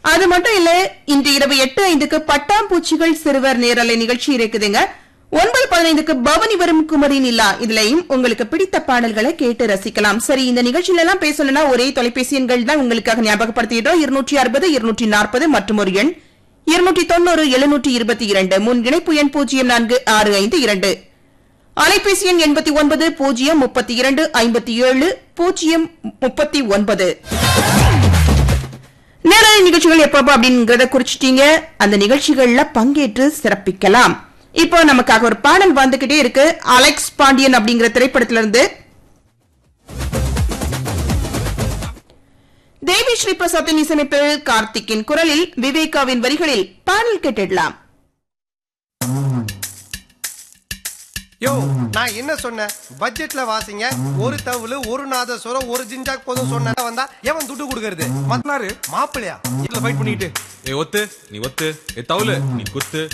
அது மட்டும் இல்ல இன்று இரவு எட்டு ஐந்துக்கு பட்டாம்பூச்சிகள் சிறுவர் நேரலை நிகழ்ச்சி இருக்குதுங்க ஒன்பது பதினைந்துக்கு பவனி வரும் குமரி நிலா இதுலயும் உங்களுக்கு பிடித்த பாடல்களை கேட்டு ரசிக்கலாம் சரி இந்த நிகழ்ச்சியில எல்லாம் பேசணும்னா ஒரே தொலைபேசி எண்கள் தான் உங்களுக்காக ஞாபகப்படுத்திடுறோம் இருநூற்றி அறுபது இருநூற்றி நாற்பது மற்றும் ஒரு எண் இருநூற்றி தொண்ணூறு எழுநூற்றி இருபத்தி இரண்டு முன் இணைப்பு எண் பூஜ்ஜியம் நான்கு ஆறு ஐந்து இரண்டு அலைபேசி எண் எண்பத்தி ஒன்பது பூஜ்ஜியம் முப்பத்தி இரண்டு ஐம்பத்தி ஏழு பூஜ்ஜியம் முப்பத்தி ஒன்பது நேரலை நிகழ்ச்சிகள் எப்பப்போ அப்படிங்கறத குறிச்சிட்டீங்க அந்த நிகழ்ச்சிகள்ல பங்கேற்று சிறப்பிக்கலாம் இப்போ நமக்காக ஒரு பாடல் வந்துகிட்டே இருக்கு அலெக்ஸ் பாண்டியன் அப்படிங்கிற திரைப்படத்துல இருந்து தேவி ஸ்ரீ பிரசாத்தின் இசையமைப்பில் கார்த்திக்கின் குரலில் விவேகாவின் வரிகளில் பாடல் கேட்டிடலாம் யோ நான் என்ன சொன்னேன் பட்ஜெட்ல வாசிங்க ஒரு தவுளு ஒரு நாதஸ்வரம் ஒரு ஜிஞ்சாக் போதும் சொன்ன வந்தா எவன் துட்டு கொடுக்கறது மத்தனாரு மாப்பிள்ளையா இதுல ஃபைட் பண்ணிட்டு ஏ ஒத்து நீ ஒத்து ஏ தவுலு நீ குத்து